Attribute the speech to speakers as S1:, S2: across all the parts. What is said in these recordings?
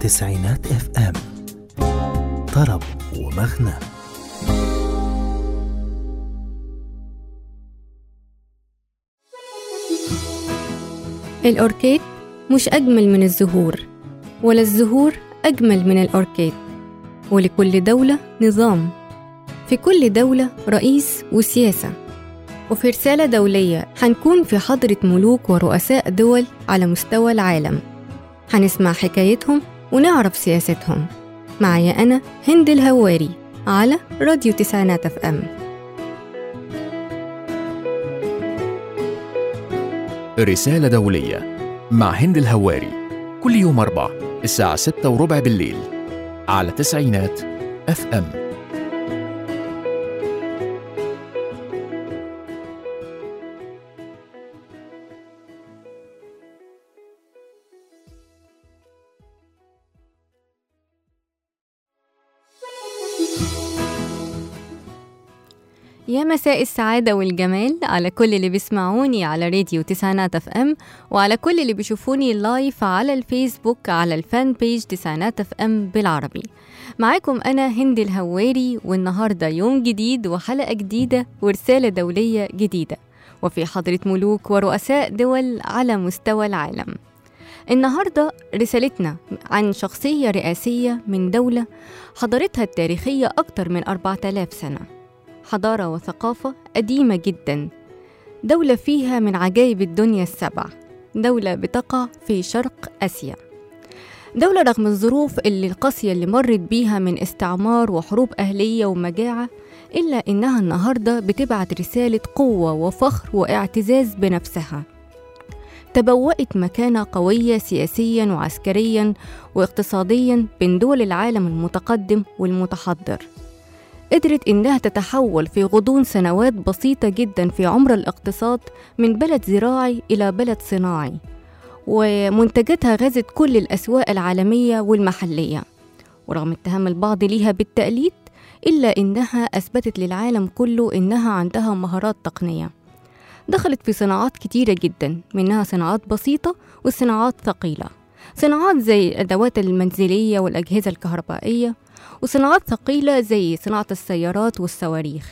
S1: تسعينات اف ام طرب ومغنى
S2: الأوركيد مش أجمل من الزهور ولا الزهور أجمل من الأوركيد ولكل دولة نظام في كل دولة رئيس وسياسة وفي رسالة دولية هنكون في حضرة ملوك ورؤساء دول على مستوى العالم هنسمع حكايتهم ونعرف سياستهم معايا أنا هند الهواري على راديو تسعينات اف ام
S3: رسالة دولية مع هند الهواري كل يوم أربع الساعة ستة وربع بالليل على تسعينات اف ام
S2: يا مساء السعادة والجمال على كل اللي بيسمعوني على راديو تسعينات اف ام وعلى كل اللي بيشوفوني لايف على الفيسبوك على الفان بيج تسعينات اف ام بالعربي معاكم أنا هند الهواري والنهاردة يوم جديد وحلقة جديدة ورسالة دولية جديدة وفي حضرة ملوك ورؤساء دول على مستوى العالم النهاردة رسالتنا عن شخصية رئاسية من دولة حضارتها التاريخية أكتر من 4000 سنة حضارة وثقافة قديمة جدا دولة فيها من عجائب الدنيا السبع دولة بتقع في شرق آسيا دولة رغم الظروف اللي القاسية اللي مرت بيها من استعمار وحروب أهلية ومجاعة إلا إنها النهاردة بتبعت رسالة قوة وفخر واعتزاز بنفسها تبوأت مكانة قوية سياسيا وعسكريا واقتصاديا بين دول العالم المتقدم والمتحضر قدرت إنها تتحول في غضون سنوات بسيطة جدا في عمر الاقتصاد من بلد زراعي إلى بلد صناعي ومنتجاتها غزت كل الأسواق العالمية والمحلية ورغم اتهام البعض ليها بالتقليد إلا إنها أثبتت للعالم كله إنها عندها مهارات تقنية دخلت في صناعات كتيرة جدا منها صناعات بسيطة وصناعات ثقيلة صناعات زي الأدوات المنزلية والأجهزة الكهربائية وصناعات ثقيلة زي صناعة السيارات والصواريخ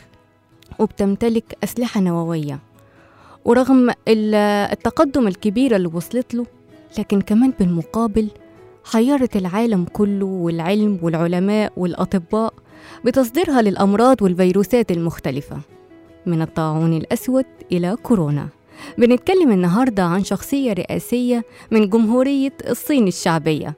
S2: وبتمتلك أسلحة نووية ورغم التقدم الكبير اللي وصلت له لكن كمان بالمقابل حيرت العالم كله والعلم والعلماء والأطباء بتصديرها للأمراض والفيروسات المختلفة من الطاعون الأسود إلى كورونا بنتكلم النهاردة عن شخصية رئاسية من جمهورية الصين الشعبية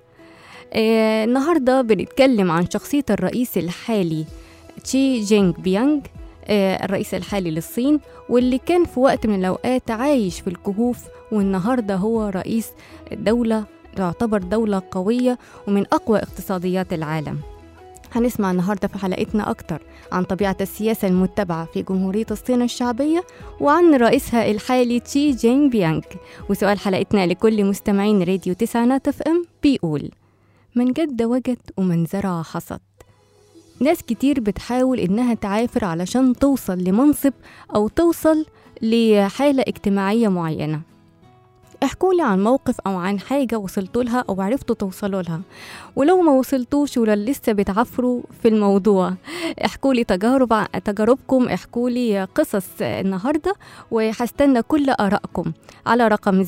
S2: آه النهاردة بنتكلم عن شخصية الرئيس الحالي تشي جينغ بيانغ آه الرئيس الحالي للصين واللي كان في وقت من الأوقات عايش في الكهوف والنهاردة هو رئيس دولة تعتبر دولة قوية ومن أقوى اقتصاديات العالم هنسمع النهاردة في حلقتنا أكتر عن طبيعة السياسة المتبعة في جمهورية الصين الشعبية وعن رئيسها الحالي تشي جينغ بيانغ وسؤال حلقتنا لكل مستمعين راديو تسعينات اف ام بيقول من جد وجد ومن زرع حصد ناس كتير بتحاول إنها تعافر علشان توصل لمنصب أو توصل لحالة اجتماعية معينة احكوا لي عن موقف او عن حاجه وصلتوا لها او عرفتوا توصلوا لها ولو ما وصلتوش ولا لسه بتعفروا في الموضوع احكوا لي تجارب تجاربكم احكوا لي قصص النهارده وهستنى كل ارائكم على رقم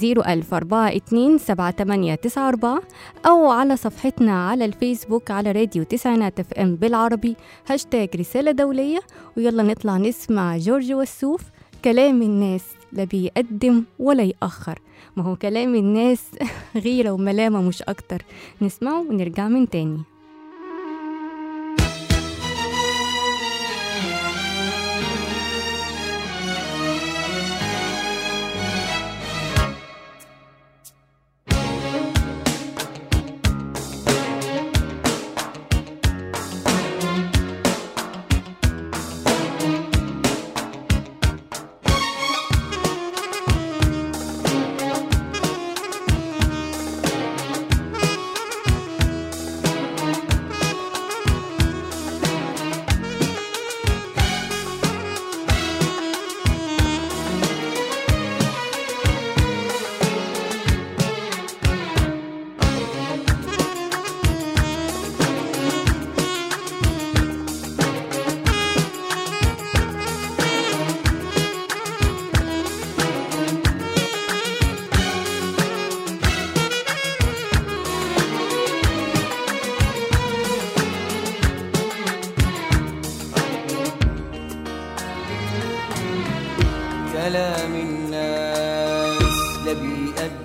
S2: 01042 او على صفحتنا على الفيسبوك على راديو تسعينات اف ام بالعربي هاشتاج رساله دوليه ويلا نطلع نسمع جورج وسوف كلام الناس لا بيقدم ولا يأخر ما هو كلام الناس غيرة وملامة مش أكتر نسمعه ونرجع من تاني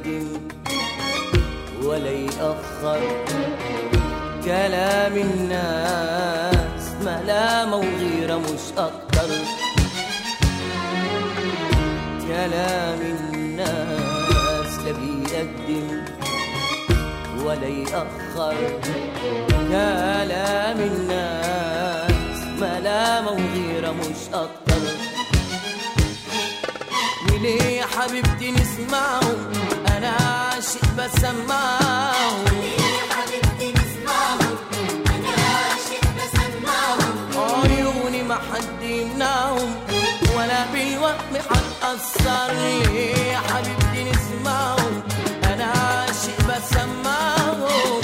S4: بيقدم ولا يأخر كلام الناس ملامة وغيرة مش أكتر كلام الناس لا بيقدم ولا يأخر كلام الناس ملامة وغيرة مش أكتر وليه يا حبيبتي نسمعهم أنا عاشق بسمعهم عيوني ما حد يمنعهم ولا بالوهم حتأثر ليه يا حبيبتي نسمعهم أنا عاشق بسمعهم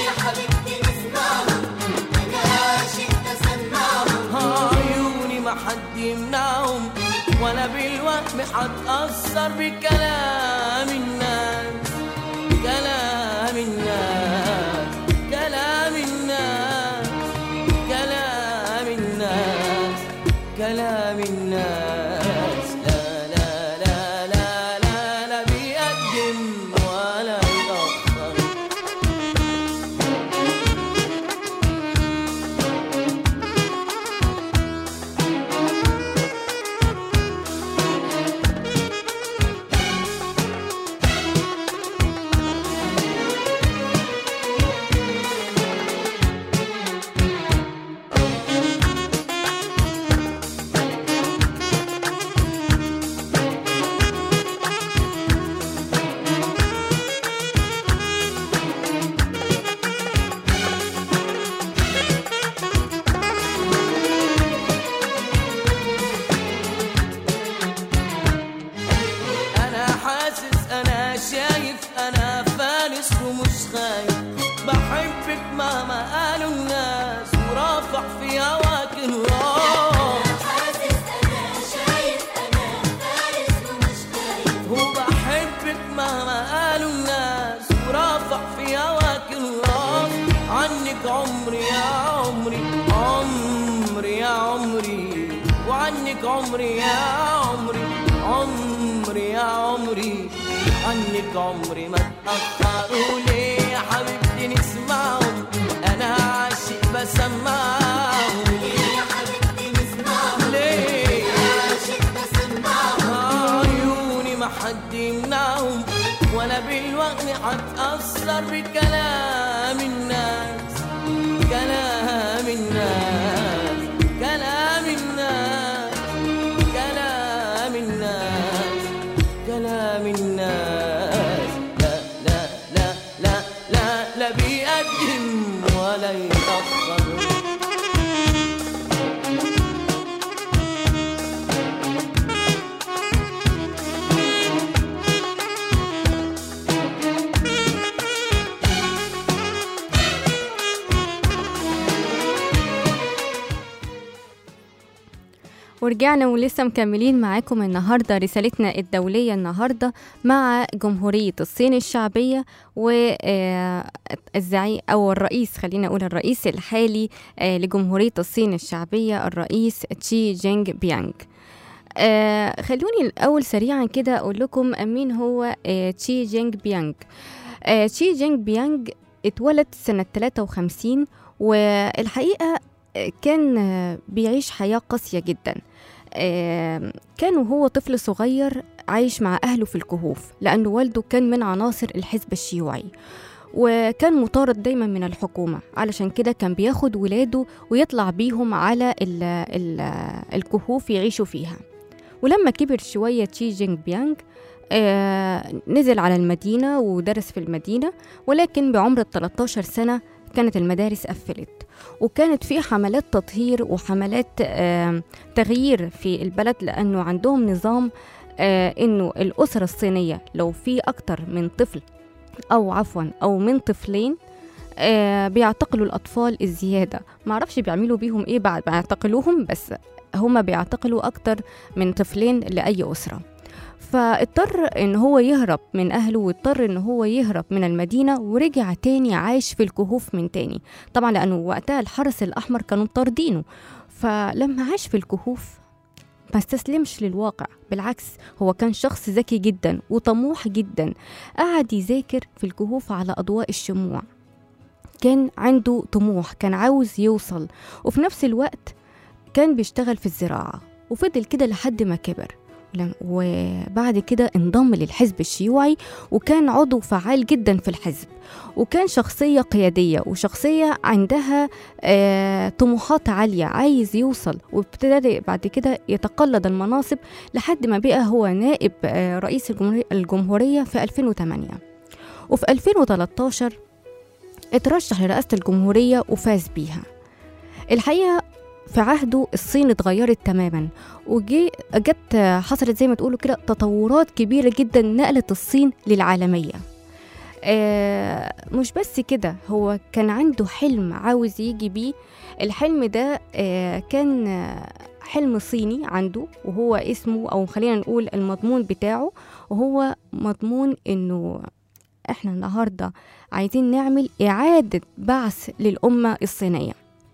S4: عيوني ما حد يمنعهم ولا بالوهم حتأثر بكلام الناس كلام الناس كلام الناس كلام الناس كلام الناس لا لا لا لا لا لا بيقدم ولا يأخر انا حاسس انا شايف انا فارس ومش خايف بحبك مهما قالوا الناس ورافع في هواك الراس وبحبك مهما قالوا الناس ورافع في هواك الراس عنك عمري يا عمري عمري يا عمري وعنك عمري يا عمري عمري يا عمري عنك عمري ما تأخروا ليه يا حبيبتي نسمعهم أنا عاشق بسمعهم ليه عيوني ما حد يمنعهم ولا بالوقت حتأثر بكلام الناس كلام الناس كلام الناس كلام الناس كلام الناس لا لا لا لا لا لا بيقدم ولا يأخر
S2: ورجعنا ولسه مكملين معاكم النهارده رسالتنا الدوليه النهارده مع جمهوريه الصين الشعبيه والزعيم او الرئيس خلينا اقول الرئيس الحالي آه، لجمهوريه الصين الشعبيه الرئيس تشي جينج بيانج آه خلوني الأول سريعا كده أقول لكم مين هو آه تشي جينج بيانج آه تشي جينج بيانج اتولد سنة 53 والحقيقة آه، كان آه، بيعيش حياة قاسية جدا آه، كان وهو طفل صغير عايش مع أهله في الكهوف لأنه والده كان من عناصر الحزب الشيوعي وكان مطارد دايما من الحكومة علشان كده كان بياخد ولاده ويطلع بيهم على ال ال الكهوف يعيشوا فيها ولما كبر شوية تشي جينج بيانج آه نزل على المدينة ودرس في المدينة ولكن بعمر ال 13 سنة كانت المدارس قفلت وكانت في حملات تطهير وحملات آه تغيير في البلد لأنه عندهم نظام آه إنه الأسرة الصينية لو في أكتر من طفل أو عفوا أو من طفلين آه بيعتقلوا الأطفال الزيادة معرفش بيعملوا بيهم إيه بعد بيعتقلوهم بس هما بيعتقلوا أكتر من طفلين لأي أسرة فاضطر ان هو يهرب من اهله واضطر ان هو يهرب من المدينه ورجع تاني عايش في الكهوف من تاني طبعا لانه وقتها الحرس الاحمر كانوا طاردينه فلما عاش في الكهوف ما استسلمش للواقع بالعكس هو كان شخص ذكي جدا وطموح جدا قعد يذاكر في الكهوف على أضواء الشموع كان عنده طموح كان عاوز يوصل وفي نفس الوقت كان بيشتغل في الزراعة وفضل كده لحد ما كبر لم- وبعد كده انضم للحزب الشيوعي وكان عضو فعال جدا في الحزب وكان شخصية قيادية وشخصية عندها آه، طموحات عالية عايز يوصل وابتدى بعد كده يتقلد المناصب لحد ما بقى هو نائب آه، رئيس الجمهوري- الجمهورية في 2008 وفي 2013 اترشح لرئاسة الجمهورية وفاز بيها الحقيقة في عهده الصين اتغيرت تماما وجي جت حصلت زي ما تقولوا كده تطورات كبيرة جدا نقلت الصين للعالمية آه مش بس كده هو كان عنده حلم عاوز يجي بيه الحلم ده آه كان آه، حلم صيني عنده وهو اسمه او خلينا نقول المضمون بتاعه وهو مضمون انه احنا النهارده عايزين نعمل اعاده بعث للامه الصينيه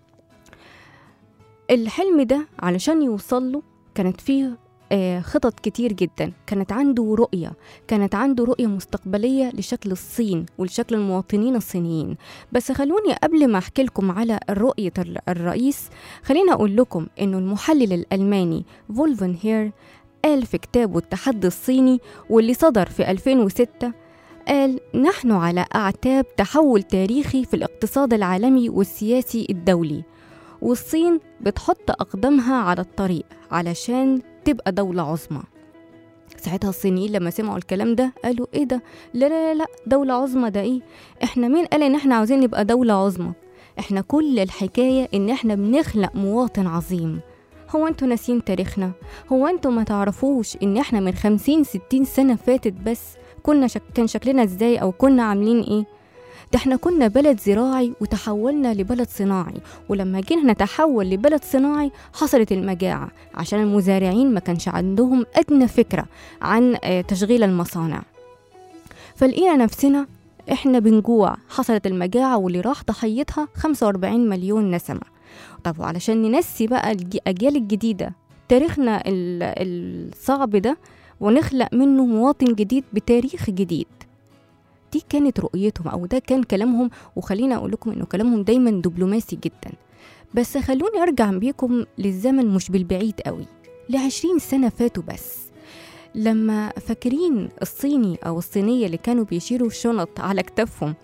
S2: الحلم ده علشان يوصل له كانت فيه آه، خطط كتير جدا كانت عنده رؤية كانت عنده رؤية مستقبلية لشكل الصين ولشكل المواطنين الصينيين بس خلوني قبل ما أحكي لكم على رؤية الر- الرئيس خليني أقول لكم إنه المحلل الألماني فولفن هير قال في كتابه التحدي الصيني واللي صدر في 2006 قال نحن على أعتاب تحول تاريخي في الاقتصاد العالمي والسياسي الدولي والصين بتحط أقدامها على الطريق علشان تبقى دولة عظمى ساعتها الصينيين لما سمعوا الكلام ده قالوا ايه ده لا لا لا دولة عظمى ده ايه احنا مين قال ان احنا عاوزين نبقى دولة عظمى احنا كل الحكاية ان احنا بنخلق مواطن عظيم هو انتوا ناسيين تاريخنا هو انتوا ما تعرفوش ان احنا من خمسين ستين سنة فاتت بس كنا شك... كان شكلنا ازاي او كنا عاملين ايه ده احنا كنا بلد زراعي وتحولنا لبلد صناعي ولما جينا نتحول لبلد صناعي حصلت المجاعة عشان المزارعين ما كانش عندهم أدنى فكرة عن آه، تشغيل المصانع فلقينا نفسنا احنا بنجوع حصلت المجاعة واللي راح ضحيتها 45 مليون نسمة طب وعلشان ننسي بقى الج- الأجيال الجديدة تاريخنا ال- الصعب ده ونخلق منه مواطن جديد بتاريخ جديد دي كانت رؤيتهم او ده كان كلامهم وخليني اقول لكم انه كلامهم دايما دبلوماسي جدا بس خلوني ارجع بيكم للزمن مش بالبعيد قوي لعشرين سنة فاتوا بس لما فاكرين الصيني او الصينية اللي كانوا بيشيلوا الشنط على كتافهم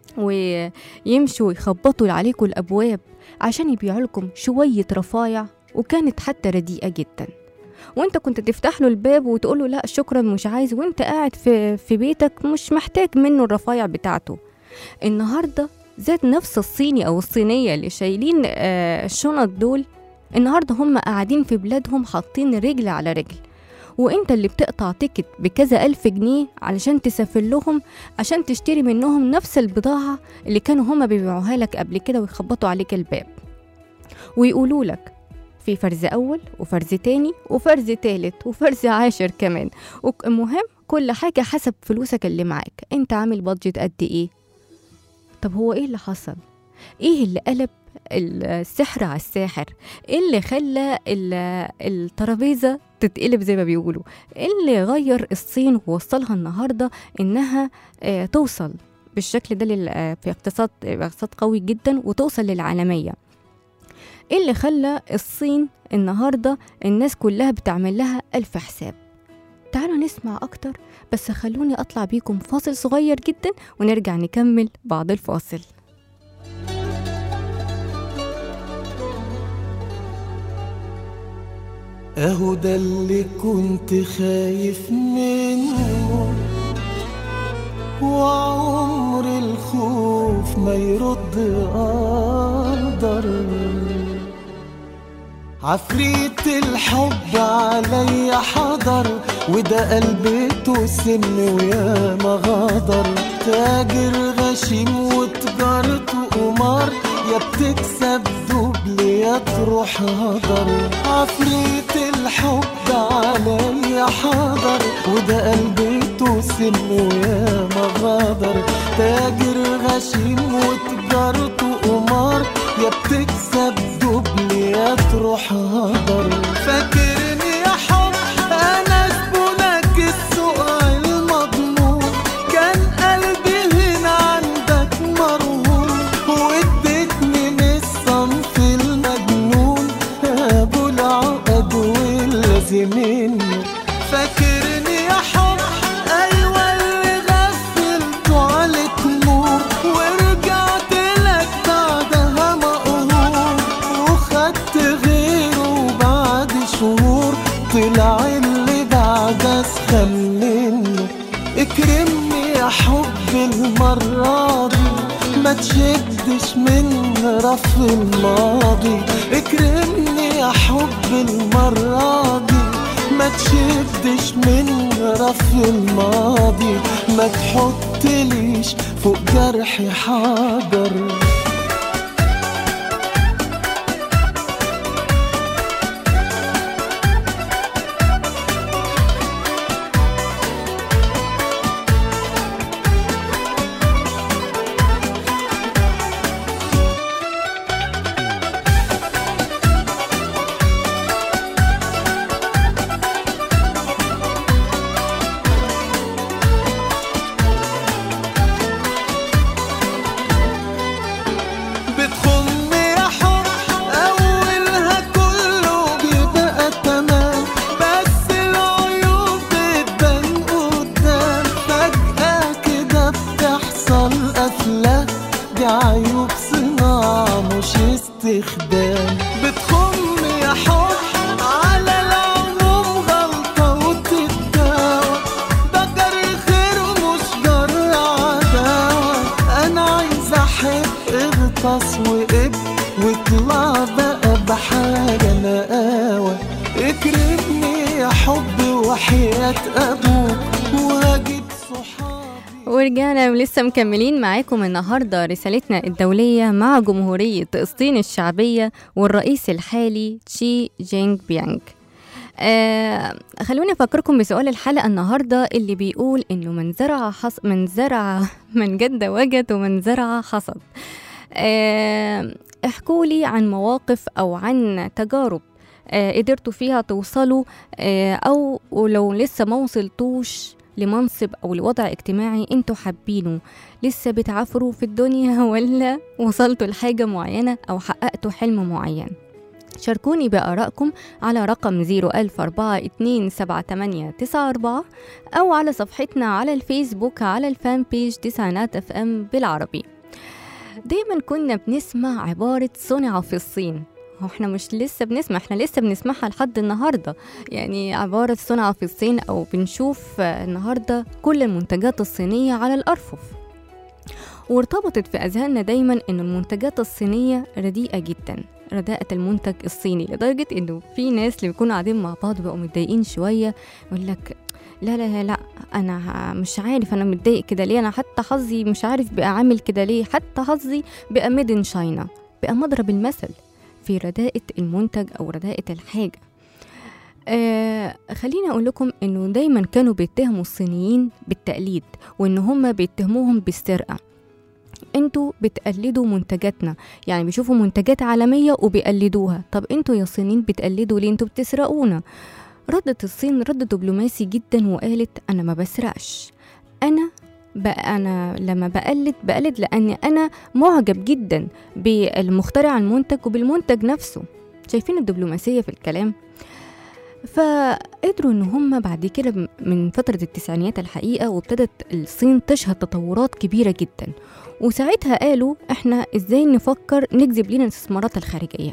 S2: ويمشوا يخبطوا عليكم الابواب عشان يبيعوا لكم شوية رفايع وكانت حتى رديئة جدا وانت كنت تفتح له الباب وتقول له لا شكرا مش عايز وانت قاعد في في بيتك مش محتاج منه الرفايع بتاعته النهارده ذات نفس الصيني او الصينيه اللي شايلين آه، الشنط دول النهارده هم قاعدين في بلادهم حاطين رجل على رجل وانت اللي بتقطع تيكت بكذا ألف جنيه علشان تسافر لهم عشان تشتري منهم نفس البضاعة اللي كانوا هما بيبيعوها لك قبل كده ويخبطوا عليك الباب ويقولوا لك في فرز أول وفرز تاني وفرز تالت وفرز عاشر كمان المهم كل حاجة حسب فلوسك اللي معاك انت عامل بادجت قد ايه طب هو ايه اللي حصل ايه اللي قلب السحر على الساحر ايه اللي خلى ال- الترابيزة تتقلب زي ما بيقولوا ايه اللي غير الصين ووصلها النهاردة انها آه، توصل بالشكل ده لل- آه، في اقتصاد اقتصاد قوي جدا وتوصل للعالمية ايه اللي خلى الصين النهاردة الناس كلها بتعمل لها ألف حساب تعالوا نسمع أكتر بس خلوني أطلع بيكم فاصل صغير جدا ونرجع نكمل بعد الفاصل
S5: اهو ده اللي كنت خايف منه وعمر الخوف ما يرد قدر عفريت الحب عليا حضر وده قلبته سم ويا ما غدر تاجر غشيم وتجارته قمار يا بتكسب دبل يا تروح هدر عفريت الحب عليا حضر وده قلبته سم ويا ما غدر تاجر غشيم وتجارته قمار يا بتكسب دبل يا تروح هدر فاكرني المرة دي ما تشدش من رف الماضي اكرمني يا حب المرة دي ما تشدش من رف الماضي ما تحطليش فوق جرحي حجر بتخم يا حب أولها كله بيبقى تمام بس العيوب بتبان قدام فجأة كده بتحصل قفلة دي عيوب صناعة مش استخدام بتخم يا حب على العموم غلطة وتتداوى ده جري خير ومش جرى عداوة أنا عايز أحب اغطس وقب واطلع بقى بحاجة نقاوة اكرمني يا حب وحياة أبوك وهجيب صحابي
S2: ورجعنا ولسه مكملين معاكم النهاردة رسالتنا الدولية مع جمهورية الصين الشعبية والرئيس الحالي تشي جينغ بيانغ آه خلوني أفكركم بسؤال الحلقة النهاردة اللي بيقول إنه من زرع حص من زرع من جد وجد ومن زرع حصد آه احكوا لي عن مواقف أو عن تجارب آه قدرتوا فيها توصلوا آه أو ولو لسه ما وصلتوش لمنصب أو لوضع اجتماعي انتوا حابينه لسه بتعافروا في الدنيا ولا وصلتوا لحاجة معينة أو حققتوا حلم معين شاركوني بآرائكم على رقم 010427894 أو على صفحتنا على الفيسبوك على الفان بيج تسعينات اف ام بالعربي دايما كنا بنسمع عبارة صنع في الصين هو احنا مش لسه بنسمع احنا لسه بنسمعها لحد النهارده يعني عبارة صنع في الصين او بنشوف آه، النهارده كل المنتجات الصينية على الارفف وارتبطت في اذهاننا دايما ان المنتجات الصينية رديئة جدا رداءة المنتج الصيني لدرجة انه في ناس اللي بيكونوا قاعدين مع بعض بقوا متضايقين شوية يقول لك لا لا لا لا انا ه- مش عارف انا متضايق كده ليه انا حتى حظي مش عارف بقى عامل كده ليه حتى حظي بقى ميد ان شاينا بقى مضرب المثل في رداءة المنتج أو رداءة الحاجة آه خليني أقول لكم إنه دايما كانوا بيتهموا الصينيين بالتقليد وإن هم بيتهموهم بالسرقة انتوا بتقلدوا منتجاتنا يعني بيشوفوا منتجات عالمية وبيقلدوها طب انتوا يا صينيين بتقلدوا ليه انتوا بتسرقونا ردت الصين رد دبلوماسي جدا وقالت انا ما بسرقش انا بقى انا لما بقلد بقلد لان انا معجب جدا بالمخترع المنتج وبالمنتج نفسه شايفين الدبلوماسية في الكلام فقدروا ان هم بعد كده من فترة التسعينيات الحقيقة وابتدت الصين تشهد تطورات كبيرة جدا وساعتها قالوا احنا ازاي نفكر نجذب لنا الاستثمارات الخارجية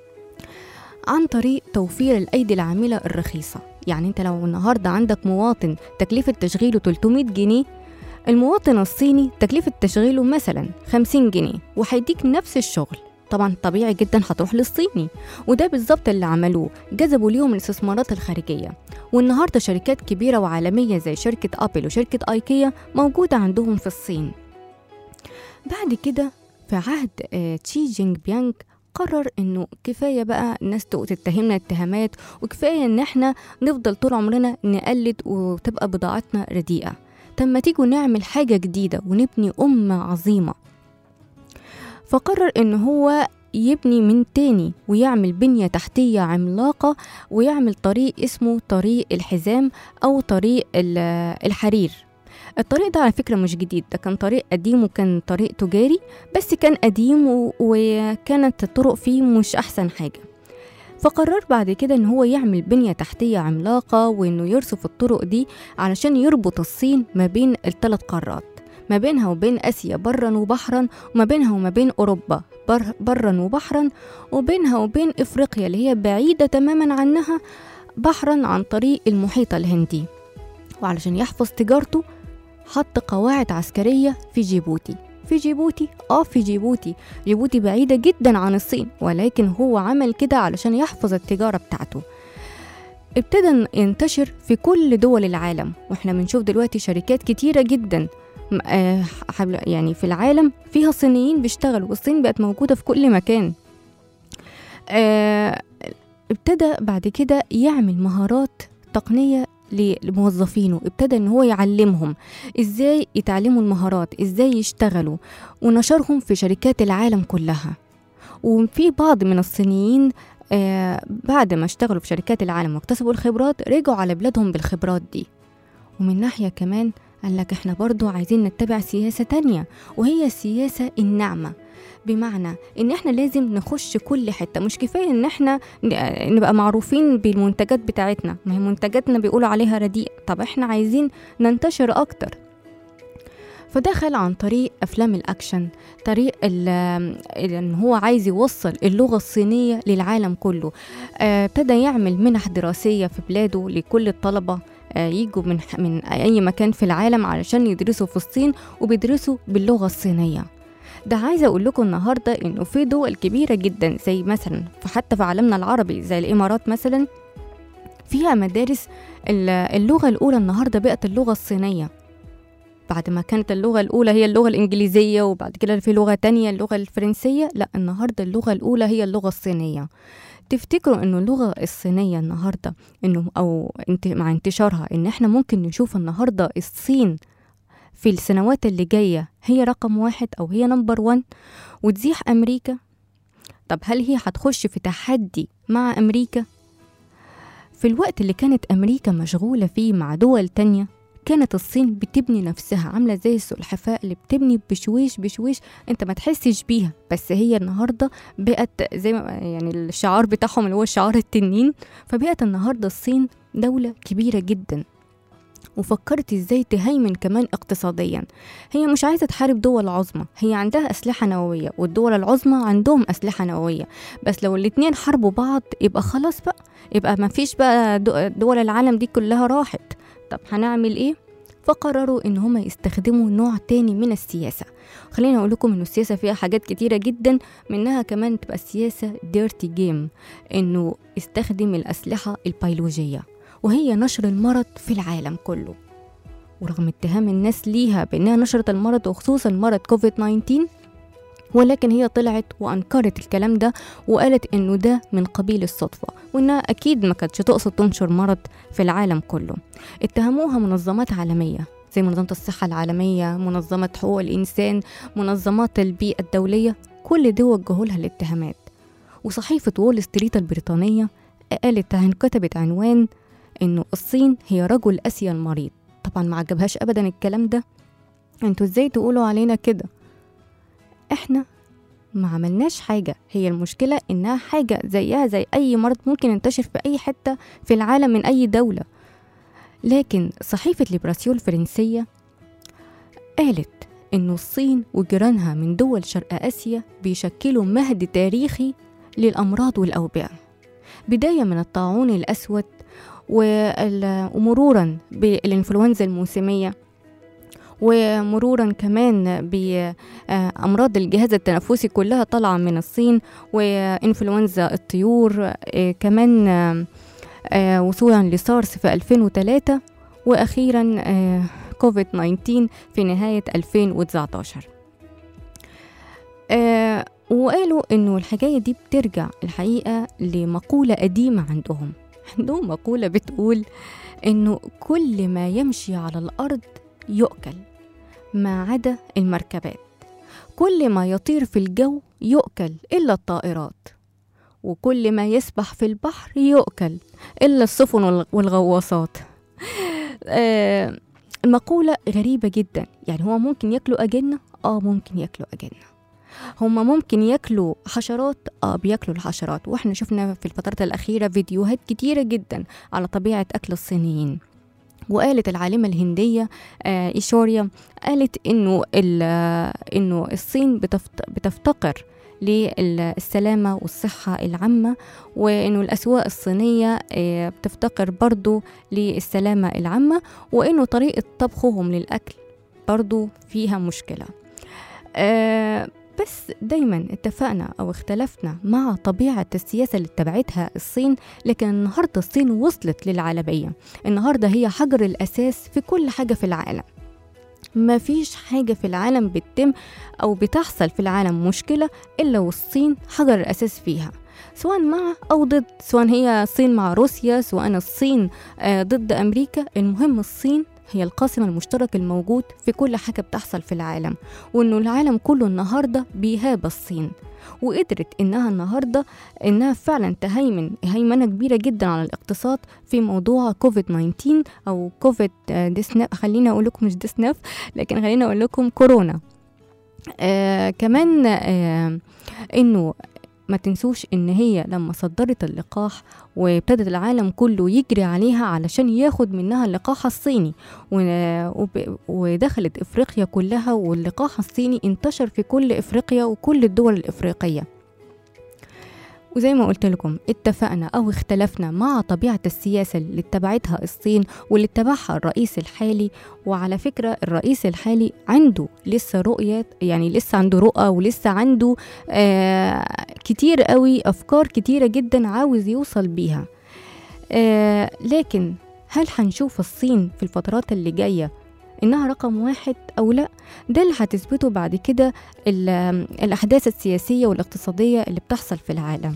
S2: عن طريق توفير الايدي العاملة الرخيصة يعني انت لو النهاردة عندك مواطن تكلفة تشغيله 300 جنيه المواطن الصيني تكلفة تشغيله مثلا 50 جنيه وهيديك نفس الشغل طبعا طبيعي جدا هتروح للصيني وده بالظبط اللي عملوه جذبوا ليهم الاستثمارات الخارجية والنهاردة شركات كبيرة وعالمية زي شركة أبل وشركة أيكيا موجودة عندهم في الصين بعد كده في عهد آه، تشي جينغ بيانغ قرر انه كفايه بقى الناس تق- تتهمنا اتهامات وكفايه ان احنا نفضل طول عمرنا نقلد وتبقى بضاعتنا رديئه طب ما تيجوا نعمل حاجه جديده ونبني امه عظيمه فقرر ان هو يبني من تاني ويعمل بنية تحتية عملاقة ويعمل طريق اسمه طريق الحزام أو طريق ال- الحرير الطريق ده على فكرة مش جديد ده كان طريق قديم وكان طريق تجاري بس كان قديم و- وكانت الطرق فيه مش أحسن حاجة فقرر بعد كده ان هو يعمل بنية تحتية عملاقة وانه يرصف الطرق دي علشان يربط الصين ما بين الثلاث قارات ما بينها وبين آسيا برا وبحرا وما بينها وما بين أوروبا بر برا وبحرا وبينها وبين إفريقيا اللي هي بعيدة تماما عنها بحرا عن طريق المحيط الهندي وعلشان يحفظ تجارته حط قواعد عسكرية في جيبوتي في جيبوتي اه في جيبوتي جيبوتي بعيدة جدا عن الصين ولكن هو عمل كده علشان يحفظ التجارة بتاعته ابتدى ينتشر في كل دول العالم واحنا بنشوف دلوقتي شركات كتيرة جدا م- آه، حبل- يعني في العالم فيها صينيين بيشتغلوا والصين بقت موجودة في كل مكان آه، ابتدى بعد كده يعمل مهارات تقنية ل- لموظفينه ابتدى ان هو يعلمهم ازاي يتعلموا المهارات ازاي يشتغلوا ونشرهم في شركات العالم كلها وفي بعض من الصينيين آه بعد ما اشتغلوا في شركات العالم واكتسبوا الخبرات رجعوا على بلادهم بالخبرات دي ومن ناحية كمان قال لك احنا برضو عايزين نتبع سياسة تانية وهي السياسة الناعمة بمعنى ان احنا لازم نخش كل حتة مش كفاية ان احنا ن- نبقى معروفين بالمنتجات بتاعتنا ما هي منتجاتنا بيقولوا عليها رديء طب احنا عايزين ننتشر اكتر فدخل عن طريق افلام الاكشن طريق ال- ال- ان هو عايز يوصل اللغه الصينيه للعالم كله آه، ابتدى يعمل منح دراسيه في بلاده لكل الطلبه آه، يجوا من من اي مكان في العالم علشان يدرسوا في الصين وبيدرسوا باللغه الصينيه ده عايزه اقول لكم النهارده انه في دول كبيره جدا زي مثلا حتى في عالمنا العربي زي الامارات مثلا فيها مدارس ال- اللغه الاولى النهارده بقت اللغه الصينيه بعد ما كانت اللغة الأولى هي اللغة الإنجليزية وبعد كده في لغة تانية اللغة الفرنسية لا النهاردة اللغة الأولى هي اللغة الصينية تفتكروا انه اللغة الصينية النهاردة انه او انت مع انتشارها ان احنا ممكن نشوف النهاردة الصين في السنوات اللي جاية هي رقم واحد او هي نمبر وان وتزيح امريكا طب هل هي هتخش في تحدي مع امريكا في الوقت اللي كانت امريكا مشغولة فيه مع دول تانية كانت الصين بتبني نفسها عاملة زي السلحفاة اللي بتبني بشويش بشويش انت ما تحسش بيها بس هي النهاردة بقت زي ما يعني الشعار بتاعهم اللي هو شعار التنين فبقت النهاردة الصين دولة كبيرة جدا وفكرت ازاي تهيمن كمان اقتصاديا هي مش عايزة تحارب دول عظمى هي عندها أسلحة نووية والدول العظمى عندهم أسلحة نووية بس لو الاتنين حاربوا بعض يبقى خلاص بقى يبقى ما فيش بقى دو- دول العالم دي كلها راحت طب هنعمل ايه فقرروا ان هما يستخدموا نوع تاني من السياسة خليني اقول لكم ان السياسة فيها حاجات كتيرة جدا منها كمان تبقى السياسة ديرتي جيم انه يستخدم الاسلحة البيولوجية وهي نشر المرض في العالم كله ورغم اتهام الناس ليها بانها نشرت المرض وخصوصا مرض كوفيد 19 ولكن هي طلعت وانكرت الكلام ده وقالت انه ده من قبيل الصدفه وانها اكيد ما كانتش تقصد تنشر مرض في العالم كله اتهموها منظمات عالميه زي منظمة الصحة العالمية منظمة حقوق الإنسان منظمات البيئة الدولية كل دول وجهوا لها الاتهامات وصحيفة وول ستريت البريطانية قالت عن كتبت عنوان إنه الصين هي رجل آسيا المريض طبعا ما عجبهاش أبدا الكلام ده انتوا ازاي تقولوا علينا كده احنا ما عملناش حاجة هي المشكلة إنها حاجة زيها زي أي مرض ممكن ينتشر في أي حتة في العالم من أي دولة لكن صحيفة ليبراسيون الفرنسية قالت إنه الصين وجيرانها من دول شرق آسيا بيشكلوا مهد تاريخي للأمراض والأوبئة بداية من الطاعون الأسود وال- ومرورا بالإنفلونزا الموسمية ومرورا كمان بأمراض الجهاز التنفسي كلها طالعة من الصين وإنفلونزا الطيور آه، كمان آه، آه، وصولا لسارس في 2003 وأخيرا آه، كوفيد 19 في نهاية 2019 آه، وقالوا إنه الحكاية دي بترجع الحقيقة لمقولة قديمة عندهم عندهم مقولة بتقول إنه كل ما يمشي على الأرض يؤكل ما عدا المركبات كل ما يطير في الجو يؤكل إلا الطائرات وكل ما يسبح في البحر يؤكل إلا السفن والغ- والغواصات آه، المقولة غريبة جدا يعني هو ممكن ياكلوا أجنة؟ آه ممكن ياكلوا أجنة هما ممكن ياكلوا حشرات اه بياكلوا الحشرات واحنا شفنا في الفترة الأخيرة فيديوهات كتيرة جدا على طبيعة أكل الصينيين وقالت العالمة الهندية آه إيشوريا قالت إنه ال- آه، إنه الصين بتفت- بتفتقر للسلامة والصحة العامة وإنه الأسواق الصينية آه، بتفتقر برضو للسلامة العامة وإنه طريقة طبخهم للأكل برضو فيها مشكلة آه بس دايما اتفقنا أو اختلفنا مع طبيعة السياسة اللي اتبعتها الصين لكن النهاردة الصين وصلت للعالمية النهاردة هي حجر الأساس في كل حاجة في العالم ما فيش حاجة في العالم بتتم أو بتحصل في العالم مشكلة إلا والصين حجر الأساس فيها سواء مع أو ضد سواء هي الصين مع روسيا سواء الصين آه، ضد أمريكا المهم الصين هي القاسم المشترك الموجود في كل حاجة بتحصل في العالم وإنه العالم كله النهاردة بيهاب الصين وقدرت إنها النهاردة إنها فعلا تهيمن هيمنة كبيرة جدا على الاقتصاد في موضوع كوفيد 19 أو كوفيد آه، ديسناف خليني أقول لكم مش ديسناف لكن خليني أقول لكم كورونا آه كمان آه إنه ما تنسوش ان هي لما صدرت اللقاح وابتدت العالم كله يجري عليها علشان ياخد منها اللقاح الصيني و- وب- ودخلت افريقيا كلها واللقاح الصيني انتشر في كل افريقيا وكل الدول الافريقيه وزي ما قلت لكم اتفقنا او اختلفنا مع طبيعه السياسه اللي اتبعتها الصين واللي اتبعها الرئيس الحالي وعلى فكره الرئيس الحالي عنده لسه رؤيه يعني لسه عنده رؤى ولسه عنده آه كتير قوي افكار كتيره جدا عاوز يوصل بيها آه لكن هل هنشوف الصين في الفترات اللي جايه انها رقم واحد او لا ده اللي هتثبته بعد كده ال- الاحداث السياسيه والاقتصاديه اللي بتحصل في العالم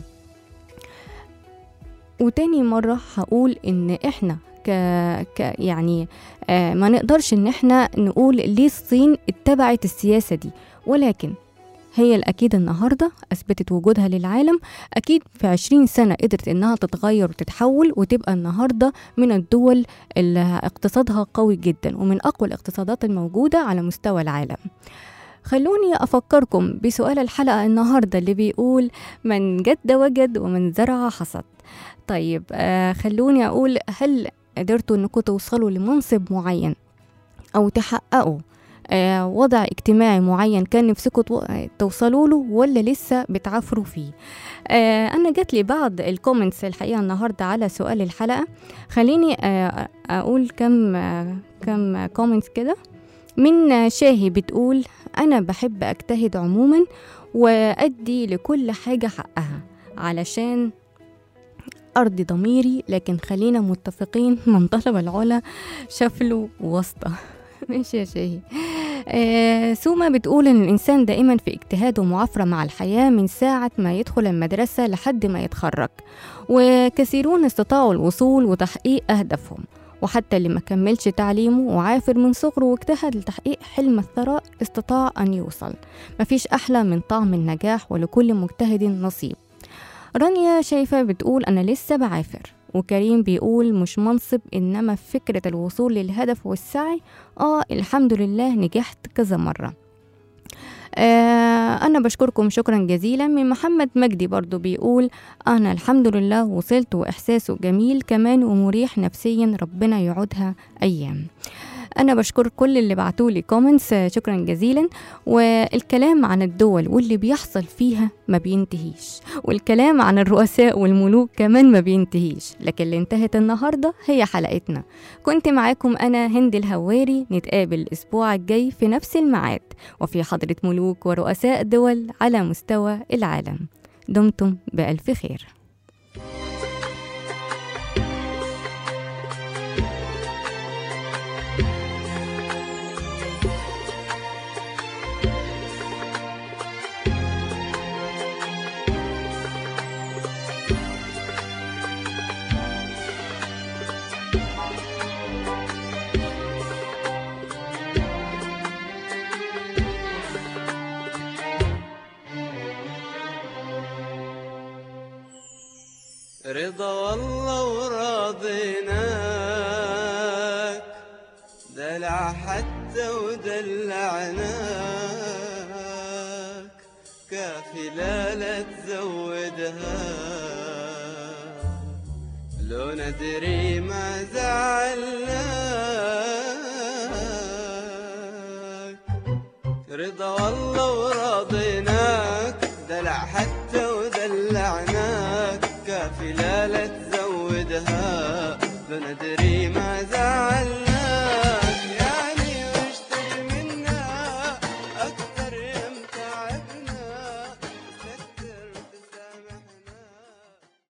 S2: وتاني مرة هقول إن إحنا ك... ك يعني آه ما نقدرش إن إحنا نقول ليه الصين اتبعت السياسة دي ولكن هي الأكيد النهاردة أثبتت وجودها للعالم أكيد في عشرين سنة قدرت إنها تتغير وتتحول وتبقى النهاردة من الدول اللي اقتصادها قوي جدا ومن أقوى الاقتصادات الموجودة على مستوى العالم خلوني أفكركم بسؤال الحلقة النهاردة اللي بيقول من جد وجد ومن زرع حصد طيب آه خلوني أقول هل قدرتوا أنكم توصلوا لمنصب معين أو تحققوا آه وضع اجتماعي معين كان نفسكم تو- توصلوا له ولا لسه بتعافروا فيه آه أنا جات لي بعض الكومنتس الحقيقة النهاردة على سؤال الحلقة خليني آه أقول كم آه كم كومنتس كده من آه، شاهي بتقول أنا بحب أجتهد عموما وأدي لكل حاجة حقها علشان أرضي ضميري لكن خلينا متفقين من طلب العلا شفله واسطة ماشي يا شاهي آه سوما بتقول إن الإنسان دائما في اجتهاد ومعافرة مع الحياة من ساعة ما يدخل المدرسة لحد ما يتخرج وكثيرون استطاعوا الوصول وتحقيق أهدافهم وحتى اللي ما كملش تعليمه وعافر من صغره واجتهد لتحقيق حلم الثراء استطاع أن يوصل مفيش أحلى من طعم النجاح ولكل مجتهد نصيب رانيا شايفة بتقول أنا لسه بعافر وكريم بيقول مش منصب إنما فكرة الوصول للهدف والسعي آه الحمد لله نجحت كذا مرة آه أنا بشكركم شكرا جزيلا من محمد مجدي برضو بيقول أنا الحمد لله وصلت وإحساسه جميل كمان ومريح نفسيا ربنا يعودها أيام أنا بشكر كل اللي بعتولي كومنتس شكرا جزيلا والكلام عن الدول واللي بيحصل فيها ما بينتهيش والكلام عن الرؤساء والملوك كمان ما بينتهيش لكن اللي انتهت النهاردة هي حلقتنا كنت معاكم أنا هند الهواري نتقابل الأسبوع الجاي في نفس الميعاد وفي حضرة ملوك ورؤساء دول على مستوى العالم دمتم بألف خير
S5: رضا والله وراضيناك دلع حتى ودلعناك كافي لا لا تزودها لو ندري ما زعلناك رضا والله وراضيناك دلع حتى